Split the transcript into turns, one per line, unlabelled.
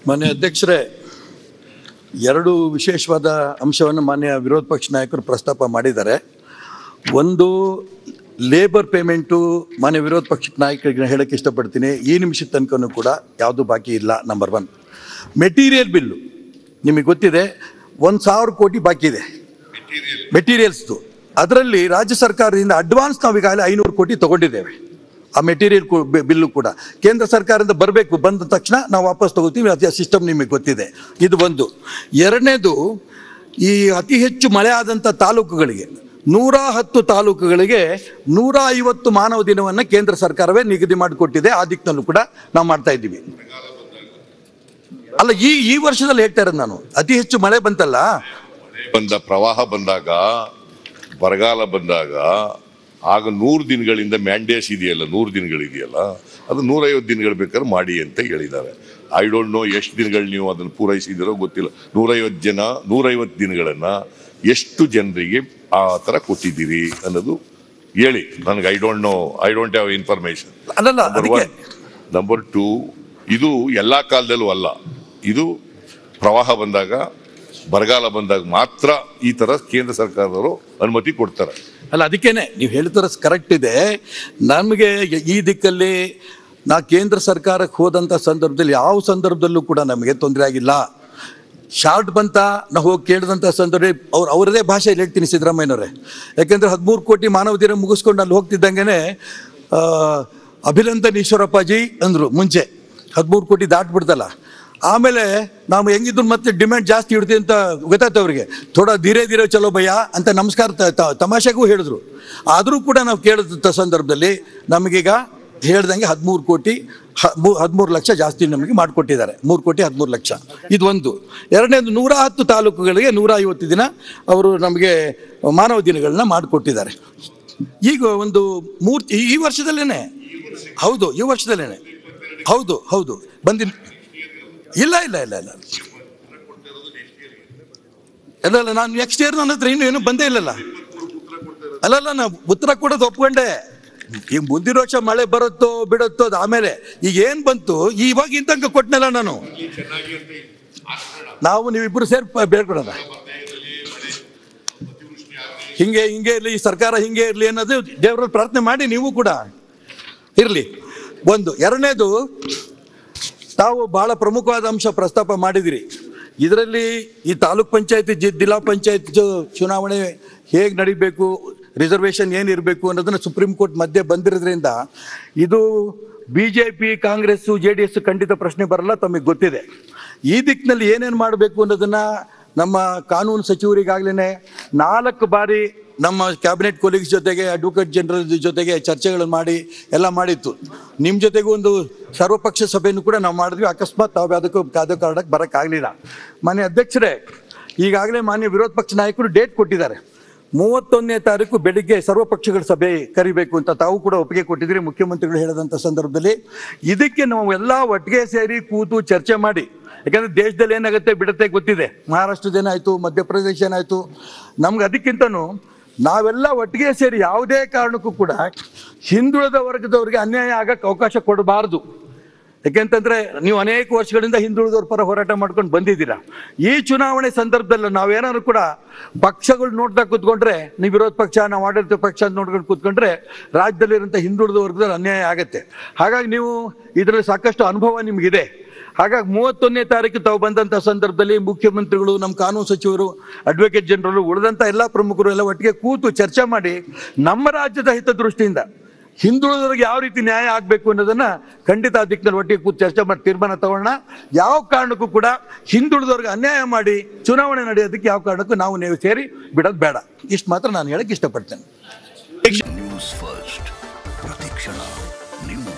ಮಾನ್ಯ ಅಧ್ಯಕ್ಷರೇ ಎರಡು ವಿಶೇಷವಾದ ಅಂಶವನ್ನು ಮಾನ್ಯ ವಿರೋಧ ಪಕ್ಷ ನಾಯಕರು ಪ್ರಸ್ತಾಪ ಮಾಡಿದ್ದಾರೆ ಒಂದು ಲೇಬರ್ ಪೇಮೆಂಟು ಮಾನ್ಯ ವಿರೋಧ ಪಕ್ಷ ನಾಯಕರಿಗೆ ಹೇಳಕ್ಕೆ ಇಷ್ಟಪಡ್ತೀನಿ ಈ ನಿಮಿಷದ ತನಕನೂ ಕೂಡ ಯಾವುದು ಬಾಕಿ ಇಲ್ಲ ನಂಬರ್ ಒನ್ ಮೆಟೀರಿಯಲ್ ಬಿಲ್ಲು ನಿಮಗೆ ಗೊತ್ತಿದೆ ಒಂದು ಸಾವಿರ ಕೋಟಿ ಬಾಕಿ ಇದೆ ಮೆಟೀರಿಯಲ್ಸ್ದು ಅದರಲ್ಲಿ ರಾಜ್ಯ ಸರ್ಕಾರದಿಂದ ಅಡ್ವಾನ್ಸ್ ನಾವು ಈಗಾಗಲೇ ಐನೂರು ಕೋಟಿ ತಗೊಂಡಿದ್ದೇವೆ ಆ ಮೆಟೀರಿಯಲ್ ಬಿಲ್ಲು ಕೂಡ ಕೇಂದ್ರ ಸರ್ಕಾರದಿಂದ ಬರಬೇಕು ಬಂದ ತಕ್ಷಣ ನಾವು ವಾಪಸ್ ತಗೋತೀವಿ ಅದೇ ಸಿಸ್ಟಮ್ ನಿಮಗೆ ಗೊತ್ತಿದೆ ಇದು ಒಂದು ಎರಡನೇದು ಈ ಅತಿ ಹೆಚ್ಚು ಮಳೆ ಆದಂಥ ತಾಲೂಕುಗಳಿಗೆ ನೂರ ಹತ್ತು ತಾಲೂಕುಗಳಿಗೆ ನೂರ ಐವತ್ತು ಮಾನವ ದಿನವನ್ನು ಕೇಂದ್ರ ಸರ್ಕಾರವೇ ನಿಗದಿ ಮಾಡಿಕೊಟ್ಟಿದೆ ಆ ದಿಕ್ಕಿನಲ್ಲೂ ಕೂಡ ನಾವು ಮಾಡ್ತಾ ಇದ್ದೀವಿ ಅಲ್ಲ ಈ ಈ ವರ್ಷದಲ್ಲಿ ಹೇಳ್ತಾ ಇರೋದು ನಾನು ಅತಿ ಹೆಚ್ಚು ಮಳೆ ಬಂತಲ್ಲ
ಬಂದ ಪ್ರವಾಹ ಬಂದಾಗ ಬರಗಾಲ ಬಂದಾಗ ಆಗ ನೂರು ದಿನಗಳಿಂದ ಮ್ಯಾಂಡೇಸ್ ಇದೆಯಲ್ಲ ನೂರು ದಿನಗಳಿದೆಯಲ್ಲ ಅದು ನೂರೈವತ್ತು ದಿನಗಳು ಬೇಕಾದ್ರೆ ಮಾಡಿ ಅಂತ ಹೇಳಿದ್ದಾರೆ ಐ ಡೋಂಟ್ ನೋ ಎಷ್ಟು ದಿನಗಳು ನೀವು ಅದನ್ನು ಪೂರೈಸಿದಿರೋ ಗೊತ್ತಿಲ್ಲ ನೂರೈವತ್ತು ಜನ ನೂರೈವತ್ತು ದಿನಗಳನ್ನ ಎಷ್ಟು ಜನರಿಗೆ ಆ ಥರ ಕೊಟ್ಟಿದ್ದೀರಿ ಅನ್ನೋದು ಹೇಳಿ ನನಗೆ I don't know I don't have information
ಅಲ್ಲಲ್ಲ
ನಂಬರ್
ಅದಕ್ಕೆ
ಒನ್ ನಂಬರ್ ಟೂ ಇದು ಎಲ್ಲಾ ಕಾಲದಲ್ಲೂ ಅಲ್ಲ ಇದು ಪ್ರವಾಹ ಬಂದಾಗ ಬರಗಾಲ ಬಂದಾಗ ಮಾತ್ರ ಈ ತರ ಕೇಂದ್ರ ಸರ್ಕಾರದವರು ಅನುಮತಿ ಕೊಡ್ತಾರೆ
ಅಲ್ಲ ಅದಕ್ಕೇನೆ ನೀವು ಹೇಳ್ತಿರೋ ಕರೆಕ್ಟ್ ಇದೆ ನಮಗೆ ಈ ದಿಕ್ಕಲ್ಲಿ ನಾ ಕೇಂದ್ರ ಸರ್ಕಾರಕ್ಕೆ ಹೋದಂಥ ಸಂದರ್ಭದಲ್ಲಿ ಯಾವ ಸಂದರ್ಭದಲ್ಲೂ ಕೂಡ ನಮಗೆ ತೊಂದರೆ ಆಗಿಲ್ಲ ಶಾರ್ಟ್ ಬಂತ ನಾವು ಹೋಗಿ ಕೇಳಿದಂಥ ಸಂದರ್ಭ ಅವ್ರು ಅವರದೇ ಭಾಷೆಯಲ್ಲಿ ಹೇಳ್ತೀನಿ ಸಿದ್ದರಾಮಯ್ಯನವರೇ ಯಾಕೆಂದ್ರೆ ಹದಿಮೂರು ಕೋಟಿ ಮಾನವ ದಿನ ಮುಗಿಸ್ಕೊಂಡು ಅಲ್ಲಿ ಹೋಗ್ತಿದ್ದಂಗೆ ಅಭಿನಂದನ್ ಈಶ್ವರಪ್ಪಾಜಿ ಅಂದರು ಮುಂಚೆ ಹದಿಮೂರು ಕೋಟಿ ದಾಟ್ಬಿಡ್ತಲ್ಲ ಆಮೇಲೆ ನಾವು ಹೆಂಗಿದ್ರು ಮತ್ತೆ ಡಿಮ್ಯಾಂಡ್ ಜಾಸ್ತಿ ಇಡ್ತೀವಿ ಅಂತ ಗೊತ್ತಾಯ್ತು ಅವ್ರಿಗೆ ಥೋಡಾ ಧೀರೆ ಧೀರೆ ಚಲೋ ಭಯ ಅಂತ ನಮಸ್ಕಾರ ತ- ತ- ತಮಾಷೆಗೂ ಹೇಳಿದ್ರು ಆದರೂ ಕೂಡ ನಾವು ಕೇಳಿದ ಸಂದರ್ಭದಲ್ಲಿ ನಮಗೀಗ ಹೇಳ್ದಂಗೆ ಹದಿಮೂರು ಕೋಟಿ ಹದಿಮೂರು ಲಕ್ಷ ಜಾಸ್ತಿ ನಮಗೆ ಮಾಡಿಕೊಟ್ಟಿದ್ದಾರೆ ಮೂರು ಕೋಟಿ ಹದಿಮೂರು ಲಕ್ಷ ಇದು ಒಂದು ಎರಡನೇದು ನೂರ ಹತ್ತು ತಾಲೂಕುಗಳಿಗೆ ನೂರ ಐವತ್ತು ದಿನ ಅವರು ನಮಗೆ ಮಾನವ ದಿನಗಳನ್ನ ಮಾಡಿಕೊಟ್ಟಿದ್ದಾರೆ ಈಗ ಒಂದು ಮೂರ್ತಿ ಈ ವರ್ಷದಲ್ಲೇನೆ ಹೌದು ಈ ವರ್ಷದಲ್ಲೇನೆ ಹೌದು ಹೌದು ಬಂದಿನ ಇಲ್ಲ ಇಲ್ಲ ಇಲ್ಲ ಇಲ್ಲ ಇಲ್ಲ ಇಲ್ಲ ನಾನು ನೆಕ್ಸ್ಟ್ ಇಯರ್ ನನ್ನ ಹತ್ರ ಇನ್ನೂ ಏನು ಬಂದೇ ಇಲ್ಲಲ್ಲ ಅಲ್ಲಲ್ಲ ನಾ ಉತ್ತರ ಕೊಡೋದು ಒಪ್ಕೊಂಡೆ ಈಗ ಮುಂದಿನ ವರ್ಷ ಮಳೆ ಬರುತ್ತೋ ಬಿಡುತ್ತೋ ಅದು ಆಮೇಲೆ ಈಗ ಏನ್ ಬಂತು ಇವಾಗ ಇಂತಂಕ ಕೊಟ್ನಲ್ಲ ನಾನು ನಾವು ನೀವಿಬ್ರು ಸೇರಿ ಪ- ಬೇಡ್ಕೊಡೋಣ ಹಿಂಗೆ ಹಿಂಗೆ ಇರಲಿ ಈ ಸರ್ಕಾರ ಹಿಂಗೆ ಇರಲಿ ಅನ್ನೋದು ದೇವರ ಪ್ರಾರ್ಥನೆ ಮಾಡಿ ನೀವು ಕೂಡ ಇರಲಿ ಒಂದು ಎರಡನೇದು ತಾವು ಬಹಳ ಪ್ರಮುಖವಾದ ಅಂಶ ಪ್ರಸ್ತಾಪ ಮಾಡಿದಿರಿ ಇದರಲ್ಲಿ ಈ ತಾಲೂಕ್ ಪಂಚಾಯತಿ ಜಿ ಜಿಲ್ಲಾ ಪಂಚಾಯತ್ ಚುನಾವಣೆ ಹೇಗೆ ನಡಿಬೇಕು ರಿಸರ್ವೇಷನ್ ಏನಿರಬೇಕು ಅನ್ನೋದನ್ನ ಸುಪ್ರೀಂ ಕೋರ್ಟ್ ಮಧ್ಯೆ ಬಂದಿರೋದ್ರಿಂದ ಇದು B J P Congress J D S ಖಂಡಿತ ಪ್ರಶ್ನೆ ಬರಲ್ಲ ತಮಗೆ ಗೊತ್ತಿದೆ ಈ ದಿಕ್ಕಿನಲ್ಲಿ ಏನೇನು ಮಾಡಬೇಕು ಅನ್ನೋದನ್ನ ನಮ್ಮ ಕಾನೂನು ಸಚಿವರಿಗಾಗಲೇ ನಾಲ್ಕು ಬಾರಿ ನಮ್ಮ ಕ್ಯಾಬಿನೆಟ್ ಕೊಲೀಗ್ಸ್ ಜೊತೆಗೆ ಅಡ್ವೊಕೇಟ್ ಜನರಲ್ ಜೊತೆಗೆ ಚರ್ಚೆಗಳನ್ನು ಮಾಡಿ ಎಲ್ಲ ಮಾಡಿತ್ತು ನಿಮ್ಮ ಜೊತೆಗೂ ಒಂದು ಸರ್ವಪಕ್ಷ ಸಭೆಯನ್ನು ಕೂಡ ನಾವು ಮಾಡಿದ್ವಿ ಅಕಸ್ಮಾತ್ ತಾವು ಅದಕ್ಕೂ ಕಾದ ಕಾರಣಕ್ಕೆ ಬರೋಕ್ಕಾಗಲಿಲ್ಲ ಮಾನ್ಯ ಅಧ್ಯಕ್ಷರೇ ಈಗಾಗಲೇ ಮಾನ್ಯ ವಿರೋಧ ಪಕ್ಷ ನಾಯಕರು ಡೇಟ್ ಕೊಟ್ಟಿದ್ದಾರೆ ಮೂವತ್ತೊಂದನೇ ತಾರೀಕು ಬೆಳಿಗ್ಗೆ ಸರ್ವಪಕ್ಷಗಳ ಸಭೆ ಕರಿಬೇಕು ಅಂತ ತಾವು ಕೂಡ ಒಪ್ಪಿಗೆ ಕೊಟ್ಟಿದ್ದೀರಿ ಮುಖ್ಯಮಂತ್ರಿಗಳು ಹೇಳಿದಂಥ ಸಂದರ್ಭದಲ್ಲಿ ಇದಕ್ಕೆ ನಾವು ಎಲ್ಲ ಒಟ್ಟಿಗೆ ಸೇರಿ ಕೂತು ಚರ್ಚೆ ಮಾಡಿ ಯಾಕಂದ್ರೆ ದೇಶದಲ್ಲಿ ಏನಾಗುತ್ತೆ ಬಿಡುತ್ತೆ ಗೊತ್ತಿದೆ ಮಹಾರಾಷ್ಟ್ರದ ಏನಾಯ್ತು ಮಧ್ಯಪ್ರದೇಶ ಏನಾಯ್ತು ನಮ್ಗೆ ಅದಕ್ಕಿಂತನೂ ನಾವೆಲ್ಲ ಒಟ್ಟಿಗೆ ಸೇರಿ ಯಾವುದೇ ಕಾರಣಕ್ಕೂ ಕೂಡ ಹಿಂದುಳಿದ ವರ್ಗದವರಿಗೆ ಅನ್ಯಾಯ ಆಗಕ್ಕೆ ಅವಕಾಶ ಕೊಡಬಾರದು ಯಾಕೆಂತಂದ್ರೆ ನೀವು ಅನೇಕ ವರ್ಷಗಳಿಂದ ಹಿಂದುಳಿದವ್ರ ಪರ ಹೋರಾಟ ಮಾಡ್ಕೊಂಡು ಬಂದಿದ್ದೀರಾ ಈ ಚುನಾವಣೆ ಸಂದರ್ಭದಲ್ಲಿ ನಾವೇನಾದ್ರು ಕೂಡ ಪಕ್ಷಗಳು ನೋಡ್ತಾ ಕೂತ್ಕೊಂಡ್ರೆ ನೀವು ವಿರೋಧ ಪಕ್ಷ ನಾವು ಆಡಳಿತ ಪಕ್ಷ ಅಂತ ನೋಡ್ಕೊಂಡು ಕೂತ್ಕೊಂಡ್ರೆ ರಾಜ್ಯದಲ್ಲಿರುವಂಥ ಹಿಂದುಳಿದ ವರ್ಗದಲ್ಲಿ ಅನ್ಯಾಯ ಆಗುತ್ತೆ ಹಾಗಾಗಿ ನೀವು ಇದರಲ್ಲಿ ಸಾಕಷ್ಟು ಅನುಭವ ನಿಮಗಿದೆ ಹಾಗಾಗಿ ಮೂವತ್ತೊಂದನೇ ತಾರೀಕು ತಾವು ಬಂದಂಥ ಸಂದರ್ಭದಲ್ಲಿ ಮುಖ್ಯಮಂತ್ರಿಗಳು ನಮ್ಮ ಕಾನೂನು ಸಚಿವರು ಅಡ್ವೊಕೇಟ್ ಜನರಲ್ ಉಳಿದಂಥ ಎಲ್ಲ ಪ್ರಮುಖರು ಎಲ್ಲ ಒಟ್ಟಿಗೆ ಕೂತು ಚರ್ಚೆ ಮಾಡಿ ನಮ್ಮ ರಾಜ್ಯದ ಹಿತದೃಷ್ಟಿಯಿಂದ ಹಿಂದುಳಿದವ್ರಿಗೆ ಯಾವ ರೀತಿ ನ್ಯಾಯ ಆಗಬೇಕು ಅನ್ನೋದನ್ನ ಖಂಡಿತ ಆ ದಿಕ್ಕಿನಲ್ಲಿ ಒಟ್ಟಿಗೆ ಕೂತು ಚರ್ಚೆ ಮಾಡಿ ತೀರ್ಮಾನ ತಗೊಳ್ಳೋಣ ಯಾವ ಕಾರಣಕ್ಕೂ ಕೂಡ ಹಿಂದುಳಿದವ್ರಿಗೆ ಅನ್ಯಾಯ ಮಾಡಿ ಚುನಾವಣೆ ನಡೆಯೋದಕ್ಕೆ ಯಾವ ಕಾರಣಕ್ಕೂ ನಾವು ನೀವು ಸೇರಿ ಬಿಡೋದು ಬೇಡ ಇಷ್ಟು ಮಾತ್ರ ನಾನು ಹೇಳಕ್ಕೆ ಇಷ್ಟಪಡ್ತೇನೆ
ನ್ಯೂಸ್ ಫಸ್ಟ್ ಪ್ರತಿಕ್ಷಣ ನಿಮ್ಮ